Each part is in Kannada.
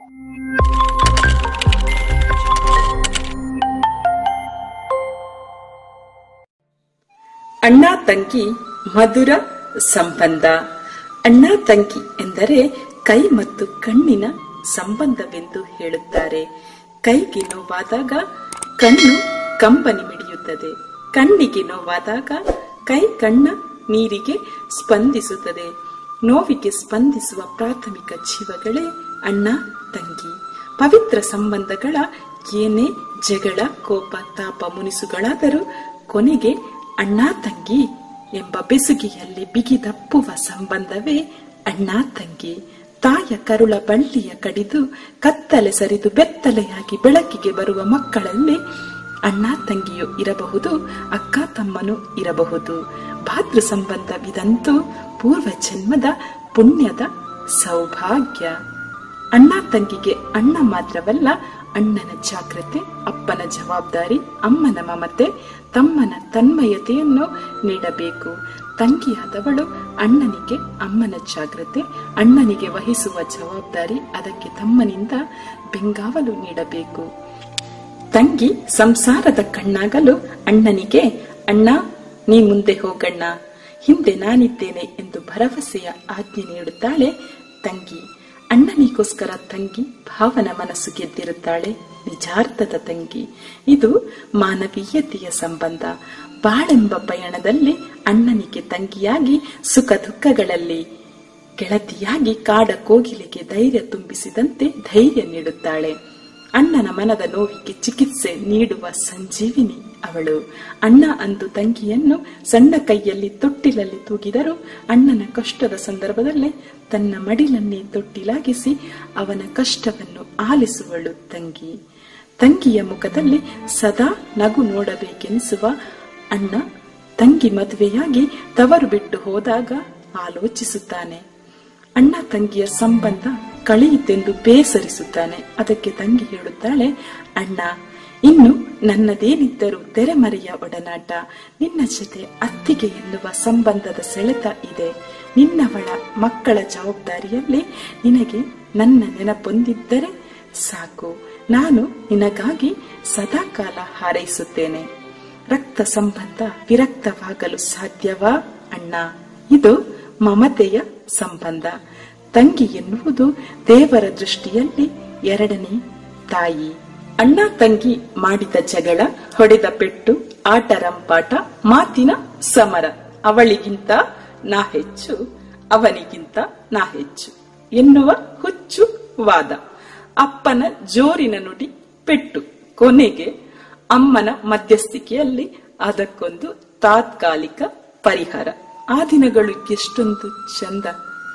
ಅಣ್ಣ ತಂಗಿ ಮಧುರ ಸಂಬಂಧ ಅಣ್ಣ ತಂಗಿ ಎಂದರೆ ಕೈ ಮತ್ತು ಕಣ್ಣಿನ ಸಂಬಂಧವೆಂದು ಹೇಳುತ್ತಾರೆ ಕೈಗೆ ನೋವಾದಾಗ ಕಣ್ಣು ಕಂಬನಿ ಮಿಡಿಯುತ್ತದೆ ಕಣ್ಣಿಗೆ ನೋವಾದಾಗ ಕೈ ಕಣ್ಣ ನೀರಿಗೆ ಸ್ಪಂದಿಸುತ್ತದೆ ನೋವಿಗೆ ಸ್ಪಂದಿಸುವ ಪ್ರಾಥಮಿಕ ಜೀವಗಳೇ ಅಣ್ಣ ತಂಗಿ ಪವಿತ್ರ ಸಂಬಂಧಗಳ ಏನೇ ಜಗಳ ಕೋಪ ತಾಪ ಮುನಿಸುಗಳಾದರೂ ಕೊನೆಗೆ ಅಣ್ಣ ತಂಗಿ ಎಂಬ ಬೆಸುಗಿಯಲ್ಲಿ ಬಿಗಿದಪ್ಪುವ ಸಂಬಂಧವೇ ಅಣ್ಣ ತಂಗಿ ತಾಯ ಕರುಳ ಬಳ್ಳಿಯ ಕಡಿದು ಕತ್ತಲೆ ಸರಿದು ಬೆತ್ತಲೆಯಾಗಿ ಬೆಳಕಿಗೆ ಬರುವ ಮಕ್ಕಳಲ್ಲಿ ಅಣ್ಣ ತಂಗಿಯು ಇರಬಹುದು ಅಕ್ಕ ತಮ್ಮನು ಇರಬಹುದು ಭಾತೃ ಸಂಬಂಧವಿದಂತೂ ಪೂರ್ವ ಜನ್ಮದ ಪುಣ್ಯದ ಸೌಭಾಗ್ಯ ಅಣ್ಣ ತಂಗಿಗೆ ಅಣ್ಣ ಮಾತ್ರವಲ್ಲ ಅಣ್ಣನ ಜಾಗ್ರತೆ ಅಪ್ಪನ ಜವಾಬ್ದಾರಿ ಅಮ್ಮನ ಮಮತೆ ತಮ್ಮನ ತನ್ಮಯತೆಯನ್ನು ನೀಡಬೇಕು ತಂಗಿಯಾದವಳು ಅಣ್ಣನಿಗೆ ಅಮ್ಮನ ಜಾಗ್ರತೆ ಅಣ್ಣನಿಗೆ ವಹಿಸುವ ಜವಾಬ್ದಾರಿ ಅದಕ್ಕೆ ತಮ್ಮನಿಂದ ಬೆಂಗಾವಲು ನೀಡಬೇಕು ತಂಗಿ ಸಂಸಾರದ ಕಣ್ಣಾಗಲು ಅಣ್ಣನಿಗೆ ಅಣ್ಣ ನೀ ಮುಂದೆ ಹೋಗಣ್ಣ ಹಿಂದೆ ನಾನಿದ್ದೇನೆ ಎಂದು ಭರವಸೆಯ ಆಜ್ಞೆ ನೀಡುತ್ತಾಳೆ ತಂಗಿ ಅಣ್ಣನಿಗೋಸ್ಕರ ತಂಗಿ ಭಾವನ ಮನಸ್ಸು ಗೆದ್ದಿರುತ್ತಾಳೆ ನಿಜಾರ್ಥದ ತಂಗಿ ಇದು ಮಾನವೀಯತೆಯ ಸಂಬಂಧ ಬಾಳೆಂಬ ಪಯಣದಲ್ಲಿ ಅಣ್ಣನಿಗೆ ತಂಗಿಯಾಗಿ ಸುಖ ದುಃಖಗಳಲ್ಲಿ ಗೆಳತಿಯಾಗಿ ಕಾಡ ಕೋಗಿಲೆಗೆ ಧೈರ್ಯ ತುಂಬಿಸಿದಂತೆ ಧೈರ್ಯ ನೀಡುತ್ತಾಳೆ ಅಣ್ಣನ ಮನದ ನೋವಿಗೆ ಚಿಕಿತ್ಸೆ ನೀಡುವ ಸಂಜೀವಿನಿ ಅವಳು ಅಣ್ಣ ಅಂದು ತಂಗಿಯನ್ನು ಸಣ್ಣ ಕೈಯಲ್ಲಿ ತೊಟ್ಟಿಲಲ್ಲಿ ತೂಗಿದರೂ ಅಣ್ಣನ ಕಷ್ಟದ ಸಂದರ್ಭದಲ್ಲೇ ತನ್ನ ಮಡಿಲನ್ನೇ ತೊಟ್ಟಿಲಾಗಿಸಿ ಅವನ ಕಷ್ಟವನ್ನು ಆಲಿಸುವಳು ತಂಗಿ ತಂಗಿಯ ಮುಖದಲ್ಲಿ ಸದಾ ನಗು ನೋಡಬೇಕೆನಿಸುವ ಅಣ್ಣ ತಂಗಿ ಮದುವೆಯಾಗಿ ತವರು ಬಿಟ್ಟು ಹೋದಾಗ ಆಲೋಚಿಸುತ್ತಾನೆ ಅಣ್ಣ ತಂಗಿಯ ಸಂಬಂಧ ಕಳೆಯಿತೆಂದು ಬೇಸರಿಸುತ್ತಾನೆ ಅದಕ್ಕೆ ತಂಗಿ ಹೇಳುತ್ತಾಳೆ ಅಣ್ಣ ಇನ್ನು ನನ್ನದೇನಿದ್ದರೂ ತೆರೆಮರೆಯ ಒಡನಾಟ ನಿನ್ನ ಜೊತೆ ಅತ್ತಿಗೆ ಎನ್ನುವ ಸಂಬಂಧದ ಸೆಳೆತ ಇದೆ ನಿನ್ನವಳ ಮಕ್ಕಳ ಜವಾಬ್ದಾರಿಯಲ್ಲಿ ನಿನಗೆ ನನ್ನ ನೆನಪೊಂದಿದ್ದರೆ ಸಾಕು ನಾನು ನಿನಗಾಗಿ ಸದಾಕಾಲ ಹಾರೈಸುತ್ತೇನೆ ರಕ್ತ ಸಂಬಂಧ ವಿರಕ್ತವಾಗಲು ಸಾಧ್ಯವಾ ಅಣ್ಣ ಇದು ಮಮತೆಯ ಸಂಬಂಧ ತಂಗಿ ಎನ್ನುವುದು ದೇವರ ದೃಷ್ಟಿಯಲ್ಲಿ ಎರಡನೇ ತಾಯಿ ಅಣ್ಣ ತಂಗಿ ಮಾಡಿದ ಜಗಳ ಹೊಡೆದ ಪೆಟ್ಟು ಆಟ ರಂಪಾಟ ಮಾತಿನ ಸಮರ ಅವಳಿಗಿಂತ ನಾ ಹೆಚ್ಚು ಅವನಿಗಿಂತ ನಾ ಹೆಚ್ಚು ಎನ್ನುವ ಹುಚ್ಚು ವಾದ ಅಪ್ಪನ ಜೋರಿನ ನುಡಿ ಪೆಟ್ಟು ಕೊನೆಗೆ ಅಮ್ಮನ ಮಧ್ಯಸ್ಥಿಕೆಯಲ್ಲಿ ಅದಕ್ಕೊಂದು ತಾತ್ಕಾಲಿಕ ಪರಿಹಾರ ಆ ದಿನಗಳು ಎಷ್ಟೊಂದು ಚಂದ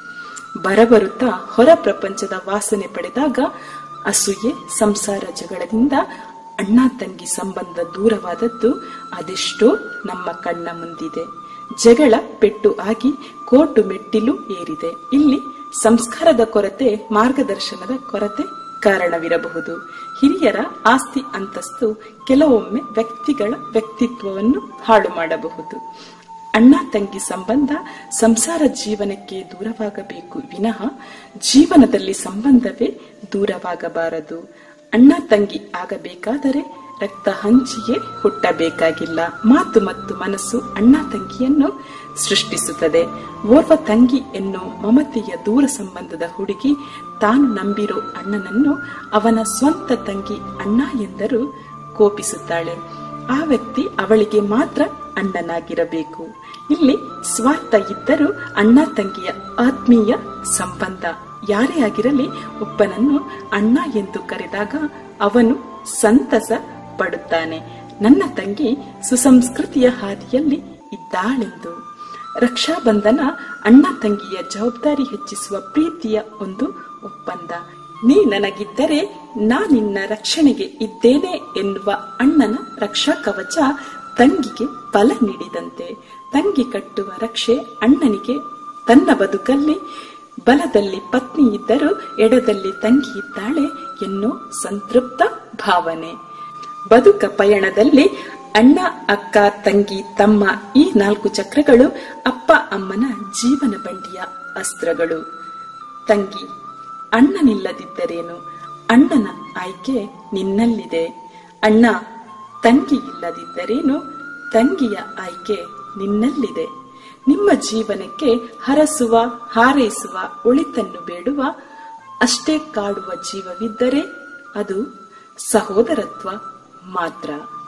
ಬರಬರುತ್ತಾ ಹೊರ ಪ್ರಪಂಚದ ವಾಸನೆ ಪಡೆದಾಗ ಅಸೂಯೆ ಸಂಸಾರ ಜಗಳದಿಂದ ಅಣ್ಣ ತಂಗಿ ಸಂಬಂಧ ದೂರವಾದದ್ದು ಅದೆಷ್ಟೋ ನಮ್ಮ ಕಣ್ಣ ಮುಂದಿದೆ ಜಗಳ ಪೆಟ್ಟು ಆಗಿ ಕೋಟು ಮೆಟ್ಟಿಲು ಏರಿದೆ ಇಲ್ಲಿ ಸಂಸ್ಕಾರದ ಕೊರತೆ ಮಾರ್ಗದರ್ಶನದ ಕೊರತೆ ಕಾರಣವಿರಬಹುದು ಹಿರಿಯರ ಆಸ್ತಿ ಅಂತಸ್ತು ಕೆಲವೊಮ್ಮೆ ವ್ಯಕ್ತಿಗಳ ವ್ಯಕ್ತಿತ್ವವನ್ನು ಹಾಳು ಮಾಡಬಹುದು ಅಣ್ಣ ತಂಗಿ ಸಂಬಂಧ ಸಂಸಾರ ಜೀವನಕ್ಕೆ ದೂರವಾಗಬೇಕು ವಿನಃ ಜೀವನದಲ್ಲಿ ಸಂಬಂಧವೇ ದೂರವಾಗಬಾರದು ಅಣ್ಣ ತಂಗಿ ಆಗಬೇಕಾದರೆ ರಕ್ತ ಹಂಚಿಯೇ ಹುಟ್ಟಬೇಕಾಗಿಲ್ಲ ಮಾತು ಮತ್ತು ಮನಸ್ಸು ಅಣ್ಣ ತಂಗಿಯನ್ನು ಸೃಷ್ಟಿಸುತ್ತದೆ ಓರ್ವ ತಂಗಿ ಎನ್ನೋ ಮಮತೆಯ ದೂರ ಸಂಬಂಧದ ಹುಡುಗಿ ತಾನು ನಂಬಿರೋ ಅಣ್ಣನನ್ನು ಅವನ ಸ್ವಂತ ತಂಗಿ ಅಣ್ಣ ಎಂದರೂ ಕೋಪಿಸುತ್ತಾಳೆ ಆ ವ್ಯಕ್ತಿ ಅವಳಿಗೆ ಮಾತ್ರ ಅಣ್ಣನಾಗಿರಬೇಕು ಇಲ್ಲಿ ಸ್ವಾರ್ಥ ಇದ್ದರೂ ಅಣ್ಣ ತಂಗಿಯ ಆತ್ಮೀಯ ಸಂಬಂಧ ಯಾರೇ ಆಗಿರಲಿ ಒಬ್ಬನನ್ನು ಅಣ್ಣ ಎಂದು ಕರೆದಾಗ ಅವನು ಸಂತಸ ಪಡುತ್ತಾನೆ ನನ್ನ ತಂಗಿ ಸುಸಂಸ್ಕೃತಿಯ ಹಾದಿಯಲ್ಲಿ ಇದ್ದಾಳೆಂದು ರಕ್ಷಾಬಂಧನ ಅಣ್ಣ ತಂಗಿಯ ಜವಾಬ್ದಾರಿ ಹೆಚ್ಚಿಸುವ ಪ್ರೀತಿಯ ಒಂದು ಒಪ್ಪಂದ ನೀ ನನಗಿದ್ದರೆ ನಾ ನಿನ್ನ ರಕ್ಷಣೆಗೆ ಇದ್ದೇನೆ ಎನ್ನುವ ಅಣ್ಣನ ರಕ್ಷಾ ಕವಚ ತಂಗಿಗೆ ಬಲ ನೀಡಿದಂತೆ ತಂಗಿ ಕಟ್ಟುವ ರಕ್ಷೆ ಅಣ್ಣನಿಗೆ ತನ್ನ ಬದುಕಲ್ಲಿ ಬಲದಲ್ಲಿ ಪತ್ನಿ ಇದ್ದರೂ ಎಡದಲ್ಲಿ ತಂಗಿ ಇದ್ದಾಳೆ ಎನ್ನೋ ಸಂತೃಪ್ತ ಭಾವನೆ ಬದುಕ ಪಯಣದಲ್ಲಿ ಅಣ್ಣ ಅಕ್ಕ ತಂಗಿ ತಮ್ಮ ಈ ನಾಲ್ಕು ಚಕ್ರಗಳು ಅಪ್ಪ ಅಮ್ಮನ ಜೀವನ ಬಂಡಿಯ ಅಸ್ತ್ರಗಳು ತಂಗಿ ಅಣ್ಣನಿಲ್ಲದಿದ್ದರೇನು ಅಣ್ಣನ ಆಯ್ಕೆ ನಿನ್ನಲ್ಲಿದೆ ಅಣ್ಣ ತಂಗಿ ಇಲ್ಲದಿದ್ದರೇನು ತಂಗಿಯ ಆಯ್ಕೆ ನಿನ್ನಲ್ಲಿದೆ ನಿಮ್ಮ ಜೀವನಕ್ಕೆ ಹರಸುವ ಹಾರೈಸುವ ಒಳಿತನ್ನು ಬೇಡುವ ಅಷ್ಟೇ ಕಾಡುವ ಜೀವವಿದ್ದರೆ ಅದು ಸಹೋದರತ್ವ ಮಾತ್ರ